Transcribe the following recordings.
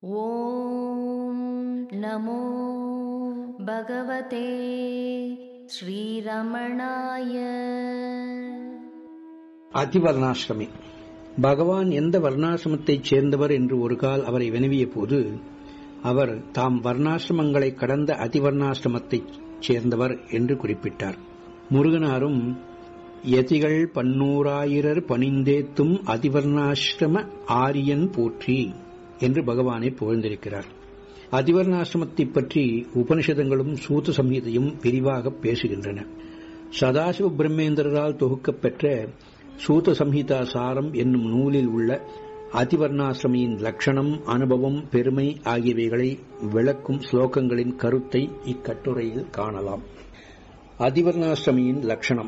ॐ नमो भगवते श्रीरमणाय அதிவர்ணாசிரமி பகவான் எந்த வர்ணாசிரமத்தைச் சேர்ந்தவர் என்று ஒரு கால் அவரை வினவிய போது அவர் தாம் வர்ணாசிரமங்களை கடந்த அதிவர்ணாசிரமத்தைச் சேர்ந்தவர் என்று குறிப்பிட்டார் முருகனாரும் யதிகள் பன்னூறாயிரர் பணிந்தேத்தும் அதிவர்ணாசிரம ஆரியன் போற்றி என்று பகவானை புகழ்ந்திருக்கிறார் அதிவர்ணாசிரமத்தைப் பற்றி உபனிஷதங்களும் சூத சம்ஹிதையும் விரிவாக பேசுகின்றன சதாசிவ பிரம்மேந்திரரால் தொகுக்கப்பெற்ற சூத சம்ஹிதா சாரம் என்னும் நூலில் உள்ள அதிவர்ணாசிரமியின் லட்சணம் அனுபவம் பெருமை ஆகியவைகளை விளக்கும் ஸ்லோகங்களின் கருத்தை இக்கட்டுரையில் காணலாம் அதிவர்ணாசிரமியின் லட்சணம்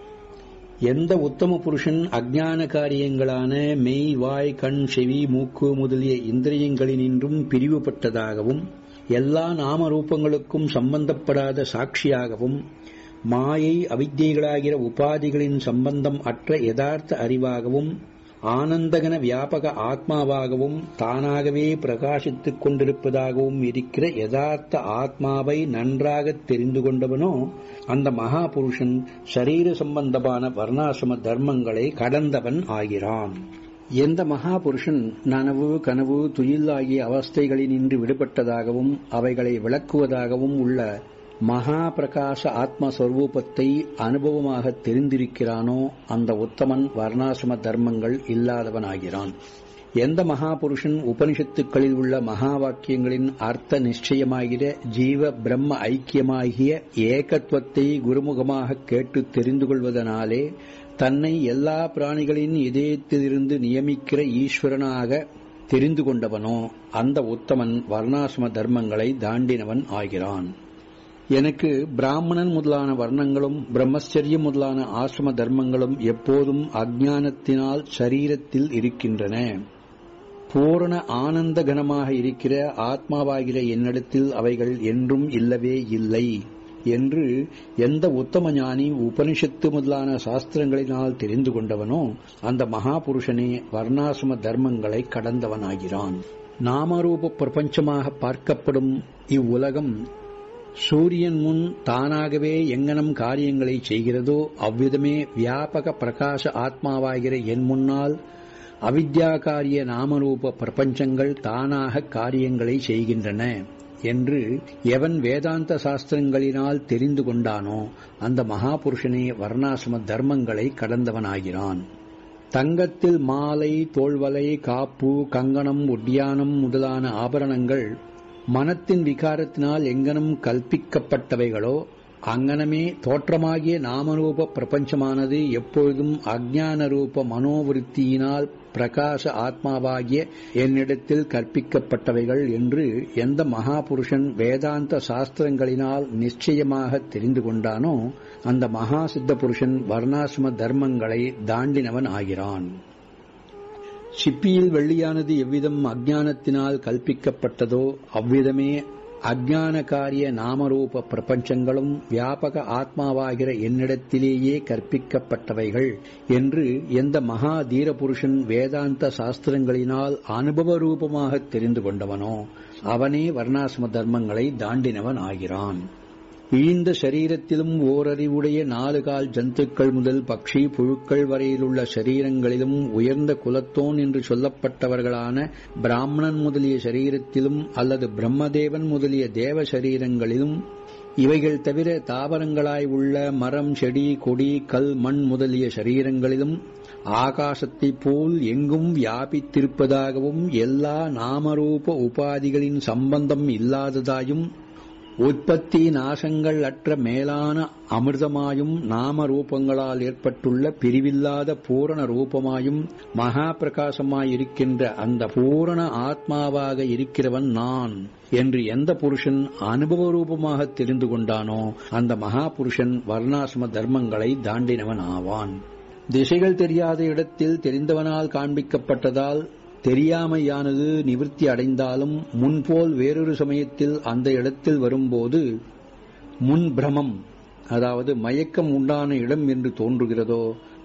எந்த உத்தம புருஷன் அஜ்ஞான காரியங்களான மெய் வாய் கண் செவி மூக்கு முதலிய இந்திரியங்களினின்றும் பிரிவுபட்டதாகவும் எல்லா நாம ரூபங்களுக்கும் சம்பந்தப்படாத சாட்சியாகவும் மாயை அவித்தியைகளாகிற உபாதிகளின் சம்பந்தம் அற்ற யதார்த்த அறிவாகவும் ஆனந்தகன வியாபக ஆத்மாவாகவும் தானாகவே பிரகாசித்துக் கொண்டிருப்பதாகவும் இருக்கிற யதார்த்த ஆத்மாவை நன்றாக தெரிந்து கொண்டவனோ அந்த மகா புருஷன் சரீர சம்பந்தமான வர்ணாசிரம தர்மங்களை கடந்தவன் ஆகிறான் எந்த மகா புருஷன் நனவு கனவு துயில் ஆகிய அவஸ்தைகளினின்று விடுபட்டதாகவும் அவைகளை விளக்குவதாகவும் உள்ள மகா பிரகாச ஆத்மஸ்வரூபத்தை அனுபவமாக தெரிந்திருக்கிறானோ அந்த உத்தமன் வர்ணாசிரம தர்மங்கள் இல்லாதவனாகிறான் எந்த மகா புருஷன் உபனிஷத்துக்களில் உள்ள மகா வாக்கியங்களின் அர்த்த நிச்சயமாகிற ஜீவ பிரம்ம ஐக்கியமாகிய ஏகத்துவத்தை குருமுகமாக கேட்டு தெரிந்து கொள்வதனாலே தன்னை எல்லா பிராணிகளின் இதயத்திலிருந்து நியமிக்கிற ஈஸ்வரனாக தெரிந்து கொண்டவனோ அந்த உத்தமன் வர்ணாசிரம தர்மங்களை தாண்டினவன் ஆகிறான் எனக்கு பிராமணன் முதலான வர்ணங்களும் பிரம்மச்சரியம் முதலான ஆசிரம தர்மங்களும் எப்போதும் அஜ்ஞானத்தினால் சரீரத்தில் இருக்கின்றன பூரண ஆனந்த கனமாக இருக்கிற ஆத்மாவாகிற என்னிடத்தில் அவைகள் என்றும் இல்லவே இல்லை என்று எந்த உத்தம ஞானி உபனிஷத்து முதலான சாஸ்திரங்களினால் தெரிந்து கொண்டவனோ அந்த மகா புருஷனே வர்ணாசிரம தர்மங்களை கடந்தவனாகிறான் நாமரூப பிரபஞ்சமாக பார்க்கப்படும் இவ்வுலகம் சூரியன் முன் தானாகவே எங்கனம் காரியங்களை செய்கிறதோ அவ்விதமே வியாபக பிரகாச ஆத்மாவாகிற என் முன்னால் அவித்யாகாரிய நாமரூப பிரபஞ்சங்கள் தானாக காரியங்களை செய்கின்றன என்று எவன் வேதாந்த சாஸ்திரங்களினால் தெரிந்து கொண்டானோ அந்த மகாபுருஷனே வர்ணாசிரம தர்மங்களை கடந்தவனாகிறான் தங்கத்தில் மாலை தோள்வலை காப்பு கங்கணம் ஒட்டியானம் முதலான ஆபரணங்கள் மனத்தின் விகாரத்தினால் எங்கனம் கல்பிக்கப்பட்டவைகளோ அங்கனமே தோற்றமாகிய நாமரூப பிரபஞ்சமானது எப்பொழுதும் அஜ்ஞான ரூப மனோவிருத்தியினால் பிரகாச ஆத்மாவாகிய என்னிடத்தில் கற்பிக்கப்பட்டவைகள் என்று எந்த மகாபுருஷன் வேதாந்த சாஸ்திரங்களினால் நிச்சயமாக தெரிந்து கொண்டானோ அந்த மகா சித்த புருஷன் வர்ணாசிரம தர்மங்களை தாண்டினவன் ஆகிறான் சிப்பியில் வெள்ளியானது எவ்விதம் அஜ்ஞானத்தினால் கல்பிக்கப்பட்டதோ அவ்விதமே அஜ்ஞானகாரிய நாமரூப பிரபஞ்சங்களும் வியாபக ஆத்மாவாகிற என்னிடத்திலேயே கற்பிக்கப்பட்டவைகள் என்று எந்த மகா தீரபுருஷன் வேதாந்த சாஸ்திரங்களினால் அனுபவ ரூபமாக தெரிந்து கொண்டவனோ அவனே வர்ணாசிரம தர்மங்களை தாண்டினவன் ஆகிறான் இழிந்த சரீரத்திலும் ஓரறிவுடைய நாலு கால் ஜந்துக்கள் முதல் பக்ஷி புழுக்கள் வரையிலுள்ள சரீரங்களிலும் உயர்ந்த குலத்தோன் என்று சொல்லப்பட்டவர்களான பிராமணன் முதலிய சரீரத்திலும் அல்லது பிரம்மதேவன் முதலிய தேவ சரீரங்களிலும் இவைகள் தவிர தாவரங்களாய் உள்ள மரம் செடி கொடி கல் மண் முதலிய சரீரங்களிலும் ஆகாசத்தைப் போல் எங்கும் வியாபித்திருப்பதாகவும் எல்லா நாமரூப உபாதிகளின் சம்பந்தம் இல்லாததாயும் உற்பத்தி நாசங்கள் அற்ற மேலான அமிர்தமாயும் நாம ரூபங்களால் ஏற்பட்டுள்ள பிரிவில்லாத பூரண ரூபமாயும் மகா பிரகாசமாயிருக்கின்ற அந்த பூரண ஆத்மாவாக இருக்கிறவன் நான் என்று எந்த புருஷன் அனுபவ ரூபமாக தெரிந்து கொண்டானோ அந்த மகா புருஷன் வர்ணாசிரம தர்மங்களை தாண்டினவன் ஆவான் திசைகள் தெரியாத இடத்தில் தெரிந்தவனால் காண்பிக்கப்பட்டதால் தெரியாமையானது நிவிற்த்தி அடைந்தாலும் முன்போல் வேறொரு சமயத்தில் அந்த இடத்தில் வரும்போது முன் பிரமம் அதாவது மயக்கம் உண்டான இடம் என்று தோன்றுகிறதோ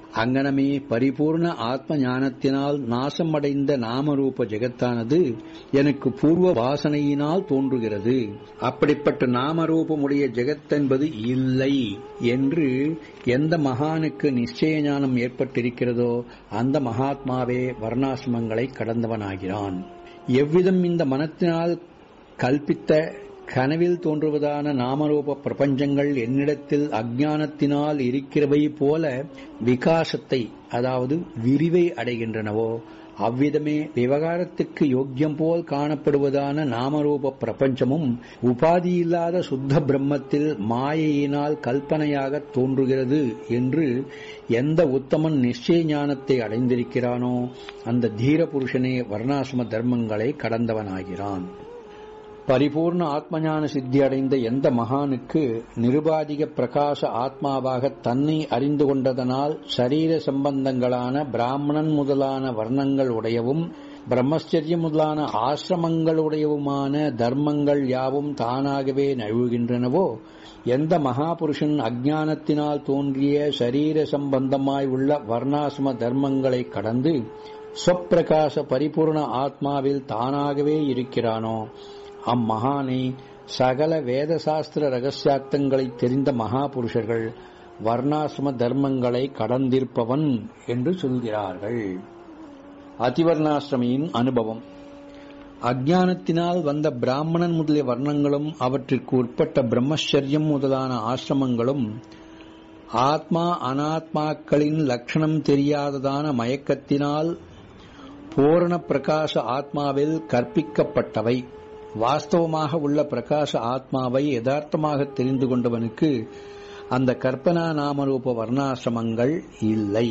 அங்கனமே பரிபூர்ண ஆத்ம ஞானத்தினால் நாசமடைந்த நாமரூப ஜெகத்தானது எனக்கு பூர்வ வாசனையினால் தோன்றுகிறது அப்படிப்பட்ட நாமரூபமுடைய ஜெகத் என்பது இல்லை என்று எந்த மகானுக்கு நிச்சய ஞானம் ஏற்பட்டிருக்கிறதோ அந்த மகாத்மாவே வர்ணாசிரமங்களை கடந்தவனாகிறான் எவ்விதம் இந்த மனத்தினால் கல்பித்த கனவில் தோன்றுவதான நாமரூப பிரபஞ்சங்கள் என்னிடத்தில் அஜானத்தினால் இருக்கிறவை போல விகாசத்தை அதாவது விரிவை அடைகின்றனவோ அவ்விதமே விவகாரத்துக்கு யோக்கியம் போல் காணப்படுவதான நாமரூப பிரபஞ்சமும் உபாதியில்லாத சுத்த பிரம்மத்தில் மாயையினால் கல்பனையாக தோன்றுகிறது என்று எந்த உத்தமன் நிச்சய ஞானத்தை அடைந்திருக்கிறானோ அந்த தீர புருஷனே வர்ணாசிரம தர்மங்களை கடந்தவனாகிறான் பரிபூர்ண ஆத்மஞான சித்தி அடைந்த எந்த மகானுக்கு நிருபாதிக பிரகாச ஆத்மாவாக தன்னை அறிந்து கொண்டதனால் சரீர சம்பந்தங்களான பிராமணன் முதலான வர்ணங்கள் உடையவும் பிரம்மச்சரியம் முதலான ஆசிரமங்களுடையவுமான தர்மங்கள் யாவும் தானாகவே நழுவுகின்றனவோ எந்த மகாபுருஷன் அஜானத்தினால் தோன்றிய சரீர சம்பந்தமாய் உள்ள வர்ணாசிரம தர்மங்களை கடந்து சொப்பிரகாச பரிபூர்ண ஆத்மாவில் தானாகவே இருக்கிறானோ அம்மகானை சகல வேத சாஸ்திர ரகசியார்த்தங்களை தெரிந்த மகாபுருஷர்கள் வர்ணாசிரம தர்மங்களை கடந்திருப்பவன் என்று சொல்கிறார்கள் அதிவர்ணாசிரமியின் அனுபவம் அஜானத்தினால் வந்த பிராமணன் முதலிய வர்ணங்களும் அவற்றிற்கு உட்பட்ட பிரம்மச்சரியம் முதலான ஆசிரமங்களும் ஆத்மா அனாத்மாக்களின் லட்சணம் தெரியாததான மயக்கத்தினால் பூரண பிரகாச ஆத்மாவில் கற்பிக்கப்பட்டவை வாஸ்தவமாக உள்ள பிரகாச ஆத்மாவை யதார்த்தமாக தெரிந்து கொண்டவனுக்கு அந்த கற்பனா நாமரூப வர்ணாசிரமங்கள் இல்லை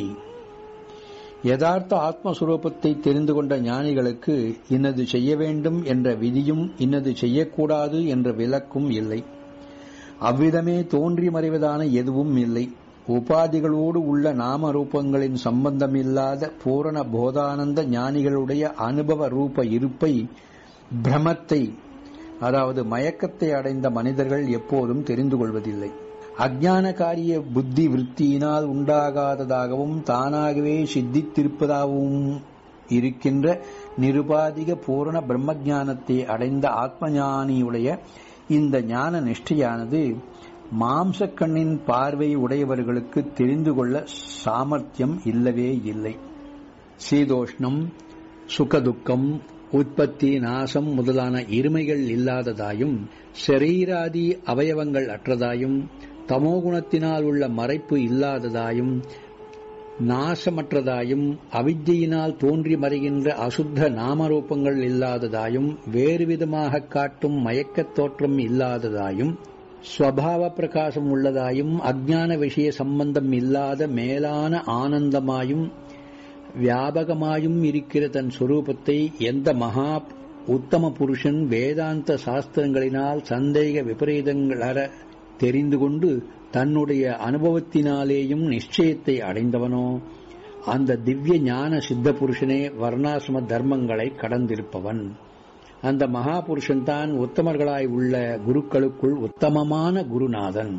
யதார்த்த ஆத்மஸ்வரூபத்தை தெரிந்து கொண்ட ஞானிகளுக்கு இன்னது செய்ய வேண்டும் என்ற விதியும் இன்னது செய்யக்கூடாது என்ற விலக்கும் இல்லை அவ்விதமே தோன்றி மறைவதான எதுவும் இல்லை உபாதிகளோடு உள்ள நாம ரூபங்களின் சம்பந்தமில்லாத பூரண போதானந்த ஞானிகளுடைய அனுபவ ரூப இருப்பை பிரமத்தை அதாவது மயக்கத்தை அடைந்த மனிதர்கள் எப்போதும் தெரிந்து கொள்வதில்லை அஜானகாரிய புத்தி விற்த்தியினால் உண்டாகாததாகவும் தானாகவே சித்தித்திருப்பதாகவும் இருக்கின்ற நிருபாதிக பூரண பிரம்மஜானத்தை அடைந்த ஆத்மஞானியுடைய இந்த ஞான நிஷ்டையானது மாம்சக்கண்ணின் பார்வை உடையவர்களுக்கு தெரிந்து கொள்ள சாமர்த்தியம் இல்லவே இல்லை சீதோஷ்ணம் சுகதுக்கம் உற்பத்தி நாசம் முதலான இருமைகள் இல்லாததாயும் சரீராதி அவயவங்கள் அற்றதாயும் தமோகுணத்தினால் உள்ள மறைப்பு இல்லாததாயும் நாசமற்றதாயும் அவித்தியினால் தோன்றி மறைகின்ற அசுத்த நாமரூபங்கள் இல்லாததாயும் வேறு விதமாக காட்டும் மயக்கத் தோற்றம் இல்லாததாயும் ஸ்வபாவ பிரகாசம் உள்ளதாயும் அஜ்ஞான விஷய சம்பந்தம் இல்லாத மேலான ஆனந்தமாயும் வியாபகமாயும் இருக்கிற தன் சொரூபத்தை எந்த மகா உத்தம புருஷன் வேதாந்த சாஸ்திரங்களினால் சந்தேக விபரீதங்களற தெரிந்து கொண்டு தன்னுடைய அனுபவத்தினாலேயும் நிச்சயத்தை அடைந்தவனோ அந்த திவ்ய ஞான சித்த புருஷனே வர்ணாசிரம தர்மங்களை கடந்திருப்பவன் அந்த மகா புருஷன்தான் உத்தமர்களாய் உள்ள குருக்களுக்குள் உத்தமமான குருநாதன்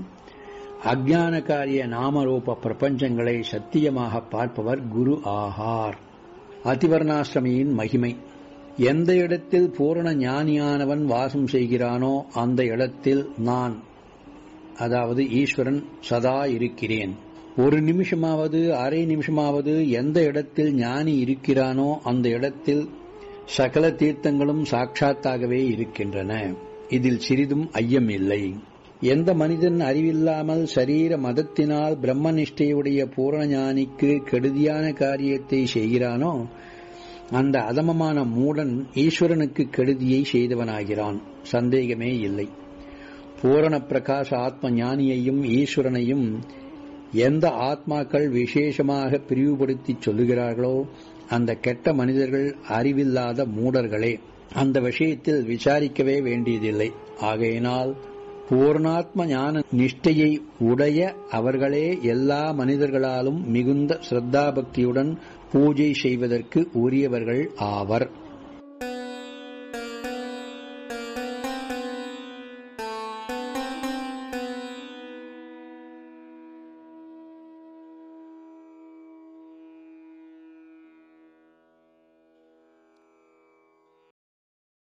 அஜானகாரிய நாமரூப பிரபஞ்சங்களை சத்தியமாக பார்ப்பவர் குரு ஆகார் அதிவர்ணாசிரமியின் மகிமை எந்த இடத்தில் பூரண ஞானியானவன் வாசம் செய்கிறானோ அந்த இடத்தில் நான் அதாவது ஈஸ்வரன் சதா இருக்கிறேன் ஒரு நிமிஷமாவது அரை நிமிஷமாவது எந்த இடத்தில் ஞானி இருக்கிறானோ அந்த இடத்தில் சகல தீர்த்தங்களும் சாட்சாத்தாகவே இருக்கின்றன இதில் சிறிதும் ஐயம் இல்லை எந்த மனிதன் அறிவில்லாமல் சரீர மதத்தினால் பிரம்மனிஷ்டையுடைய பூரண ஞானிக்கு கெடுதியான காரியத்தை செய்கிறானோ அந்த அதமமான மூடன் ஈஸ்வரனுக்கு கெடுதியை செய்தவனாகிறான் சந்தேகமே இல்லை பூரண பிரகாச ஆத்ம ஞானியையும் ஈஸ்வரனையும் எந்த ஆத்மாக்கள் விசேஷமாக பிரிவுபடுத்தி சொல்லுகிறார்களோ அந்த கெட்ட மனிதர்கள் அறிவில்லாத மூடர்களே அந்த விஷயத்தில் விசாரிக்கவே வேண்டியதில்லை ஆகையினால் பூர்ணாத்ம ஞான நிஷ்டையை உடைய அவர்களே எல்லா மனிதர்களாலும் மிகுந்த ஸ்ரத்தாபக்தியுடன் பூஜை செய்வதற்கு உரியவர்கள் ஆவர்